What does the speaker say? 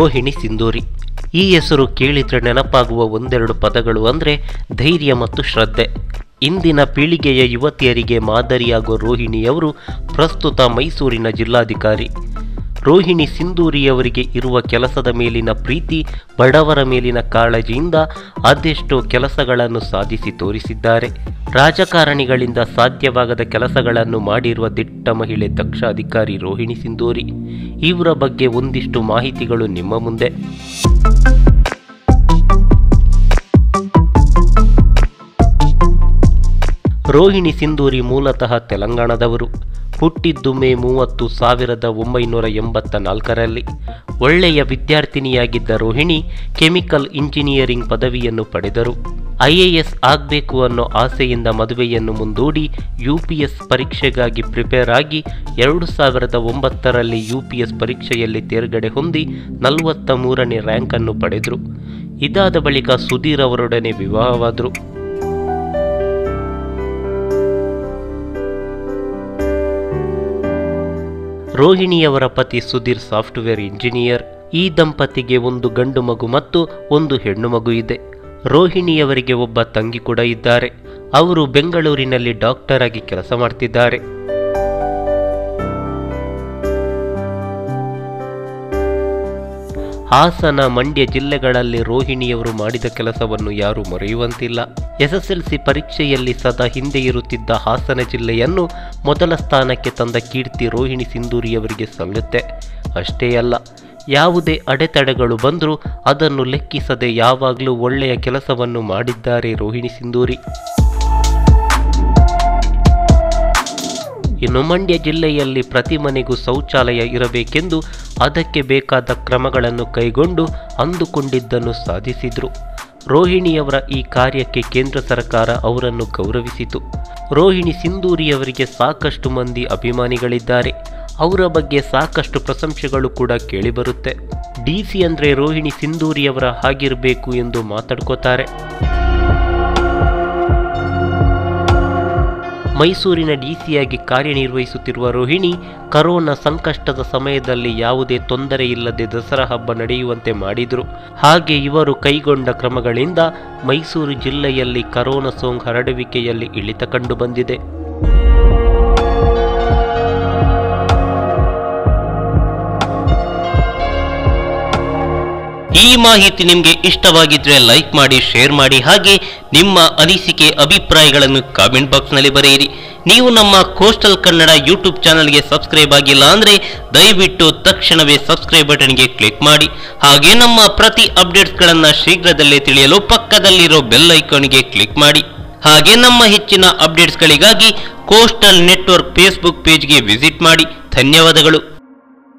ರೋಹಿಣಿ ಸಿಂಧೂರಿ ಈ ಹೆಸರು ಕೇಳಿದ್ರೆ ನೆನಪಾಗುವ ಒಂದೆರಡು ಪದಗಳು ಅಂದರೆ ಧೈರ್ಯ ಮತ್ತು ಶ್ರದ್ಧೆ ಇಂದಿನ ಪೀಳಿಗೆಯ ಯುವತಿಯರಿಗೆ ಮಾದರಿಯಾಗುವ ರೋಹಿಣಿಯವರು ಪ್ರಸ್ತುತ ಮೈಸೂರಿನ ಜಿಲ್ಲಾಧಿಕಾರಿ ರೋಹಿಣಿ ಸಿಂಧೂರಿಯವರಿಗೆ ಇರುವ ಕೆಲಸದ ಮೇಲಿನ ಪ್ರೀತಿ ಬಡವರ ಮೇಲಿನ ಕಾಳಜಿಯಿಂದ ಅದೆಷ್ಟೋ ಕೆಲಸಗಳನ್ನು ಸಾಧಿಸಿ ತೋರಿಸಿದ್ದಾರೆ ರಾಜಕಾರಣಿಗಳಿಂದ ಸಾಧ್ಯವಾಗದ ಕೆಲಸಗಳನ್ನು ಮಾಡಿರುವ ದಿಟ್ಟ ಮಹಿಳೆ ದಕ್ಷ ಅಧಿಕಾರಿ ರೋಹಿಣಿ ಸಿಂಧೂರಿ ಇವರ ಬಗ್ಗೆ ಒಂದಿಷ್ಟು ಮಾಹಿತಿಗಳು ನಿಮ್ಮ ಮುಂದೆ ರೋಹಿಣಿ ಸಿಂಧೂರಿ ಮೂಲತಃ ತೆಲಂಗಾಣದವರು ಹುಟ್ಟಿದ್ದು ಮೇ ಮೂವತ್ತು ಸಾವಿರದ ಒಂಬೈನೂರ ಎಂಬತ್ತ ನಾಲ್ಕರಲ್ಲಿ ಒಳ್ಳೆಯ ವಿದ್ಯಾರ್ಥಿನಿಯಾಗಿದ್ದ ರೋಹಿಣಿ ಕೆಮಿಕಲ್ ಇಂಜಿನಿಯರಿಂಗ್ ಪದವಿಯನ್ನು ಪಡೆದರು ಐಎಎಸ್ ಆಗಬೇಕು ಅನ್ನೋ ಆಸೆಯಿಂದ ಮದುವೆಯನ್ನು ಮುಂದೂಡಿ ಯು ಪಿ ಎಸ್ ಪರೀಕ್ಷೆಗಾಗಿ ಪ್ರಿಪೇರ್ ಆಗಿ ಎರಡು ಸಾವಿರದ ಒಂಬತ್ತರಲ್ಲಿ ಯು ಪಿ ಎಸ್ ಪರೀಕ್ಷೆಯಲ್ಲಿ ತೇರ್ಗಡೆ ಹೊಂದಿ ನಲವತ್ತ ಮೂರನೇ ರ್ಯಾಂಕನ್ನು ಪಡೆದರು ಇದಾದ ಬಳಿಕ ಸುಧೀರ್ ಅವರೊಡನೆ ವಿವಾಹವಾದರು ರೋಹಿಣಿಯವರ ಪತಿ ಸುಧೀರ್ ಸಾಫ್ಟ್ವೇರ್ ಇಂಜಿನಿಯರ್ ಈ ದಂಪತಿಗೆ ಒಂದು ಗಂಡು ಮಗು ಮತ್ತು ಒಂದು ಹೆಣ್ಣು ಮಗು ಇದೆ ರೋಹಿಣಿಯವರಿಗೆ ಒಬ್ಬ ತಂಗಿ ಕೂಡ ಇದ್ದಾರೆ ಅವರು ಬೆಂಗಳೂರಿನಲ್ಲಿ ಡಾಕ್ಟರ್ ಆಗಿ ಕೆಲಸ ಮಾಡ್ತಿದ್ದಾರೆ ಹಾಸನ ಮಂಡ್ಯ ಜಿಲ್ಲೆಗಳಲ್ಲಿ ರೋಹಿಣಿಯವರು ಮಾಡಿದ ಕೆಲಸವನ್ನು ಯಾರೂ ಮರೆಯುವಂತಿಲ್ಲ ಎಸ್ಎಸ್ಎಲ್ಸಿ ಪರೀಕ್ಷೆಯಲ್ಲಿ ಸದಾ ಹಿಂದೆ ಇರುತ್ತಿದ್ದ ಹಾಸನ ಜಿಲ್ಲೆಯನ್ನು ಮೊದಲ ಸ್ಥಾನಕ್ಕೆ ತಂದ ಕೀರ್ತಿ ರೋಹಿಣಿ ಸಿಂಧೂರಿಯವರಿಗೆ ಸಲ್ಲುತ್ತೆ ಅಷ್ಟೇ ಅಲ್ಲ ಯಾವುದೇ ಅಡೆತಡೆಗಳು ಬಂದರೂ ಅದನ್ನು ಲೆಕ್ಕಿಸದೆ ಯಾವಾಗಲೂ ಒಳ್ಳೆಯ ಕೆಲಸವನ್ನು ಮಾಡಿದ್ದಾರೆ ರೋಹಿಣಿ ಸಿಂಧೂರಿ ಇನ್ನು ಮಂಡ್ಯ ಜಿಲ್ಲೆಯಲ್ಲಿ ಪ್ರತಿ ಮನೆಗೂ ಶೌಚಾಲಯ ಇರಬೇಕೆಂದು ಅದಕ್ಕೆ ಬೇಕಾದ ಕ್ರಮಗಳನ್ನು ಕೈಗೊಂಡು ಅಂದುಕೊಂಡಿದ್ದನ್ನು ಸಾಧಿಸಿದರು ರೋಹಿಣಿಯವರ ಈ ಕಾರ್ಯಕ್ಕೆ ಕೇಂದ್ರ ಸರ್ಕಾರ ಅವರನ್ನು ಗೌರವಿಸಿತು ರೋಹಿಣಿ ಸಿಂಧೂರಿಯವರಿಗೆ ಸಾಕಷ್ಟು ಮಂದಿ ಅಭಿಮಾನಿಗಳಿದ್ದಾರೆ ಅವರ ಬಗ್ಗೆ ಸಾಕಷ್ಟು ಪ್ರಶಂಸೆಗಳು ಕೂಡ ಕೇಳಿಬರುತ್ತೆ ಡಿ ಸಿ ಅಂದರೆ ರೋಹಿಣಿ ಸಿಂಧೂರಿಯವರ ಹಾಗಿರಬೇಕು ಎಂದು ಮಾತಾಡ್ಕೋತಾರೆ ಮೈಸೂರಿನ ಡಿಸಿಯಾಗಿ ಕಾರ್ಯನಿರ್ವಹಿಸುತ್ತಿರುವ ರೋಹಿಣಿ ಕರೋನಾ ಸಂಕಷ್ಟದ ಸಮಯದಲ್ಲಿ ಯಾವುದೇ ತೊಂದರೆ ಇಲ್ಲದೆ ದಸರಾ ಹಬ್ಬ ನಡೆಯುವಂತೆ ಮಾಡಿದರು ಹಾಗೆ ಇವರು ಕೈಗೊಂಡ ಕ್ರಮಗಳಿಂದ ಮೈಸೂರು ಜಿಲ್ಲೆಯಲ್ಲಿ ಕರೋನಾ ಸೋಂಕು ಹರಡುವಿಕೆಯಲ್ಲಿ ಇಳಿತ ಕಂಡು ಬಂದಿದೆ ಈ ಮಾಹಿತಿ ನಿಮಗೆ ಇಷ್ಟವಾಗಿದ್ರೆ ಲೈಕ್ ಮಾಡಿ ಶೇರ್ ಮಾಡಿ ಹಾಗೆ ನಿಮ್ಮ ಅನಿಸಿಕೆ ಅಭಿಪ್ರಾಯಗಳನ್ನು ಕಾಮೆಂಟ್ ಬಾಕ್ಸ್ನಲ್ಲಿ ಬರೆಯಿರಿ ನೀವು ನಮ್ಮ ಕೋಸ್ಟಲ್ ಕನ್ನಡ ಯೂಟ್ಯೂಬ್ ಚಾನಲ್ಗೆ ಸಬ್ಸ್ಕ್ರೈಬ್ ಆಗಿಲ್ಲ ಅಂದರೆ ದಯವಿಟ್ಟು ತಕ್ಷಣವೇ ಸಬ್ಸ್ಕ್ರೈಬ್ ಬಟನ್ಗೆ ಕ್ಲಿಕ್ ಮಾಡಿ ಹಾಗೆ ನಮ್ಮ ಪ್ರತಿ ಅಪ್ಡೇಟ್ಸ್ಗಳನ್ನು ಶೀಘ್ರದಲ್ಲೇ ತಿಳಿಯಲು ಪಕ್ಕದಲ್ಲಿರೋ ಬೆಲ್ ಐಕಾನ್ಗೆ ಕ್ಲಿಕ್ ಮಾಡಿ ಹಾಗೆ ನಮ್ಮ ಹೆಚ್ಚಿನ ಅಪ್ಡೇಟ್ಸ್ಗಳಿಗಾಗಿ ಕೋಸ್ಟಲ್ ನೆಟ್ವರ್ಕ್ ಫೇಸ್ಬುಕ್ ಪೇಜ್ಗೆ ವಿಸಿಟ್ ಮಾಡಿ ಧನ್ಯವಾದಗಳು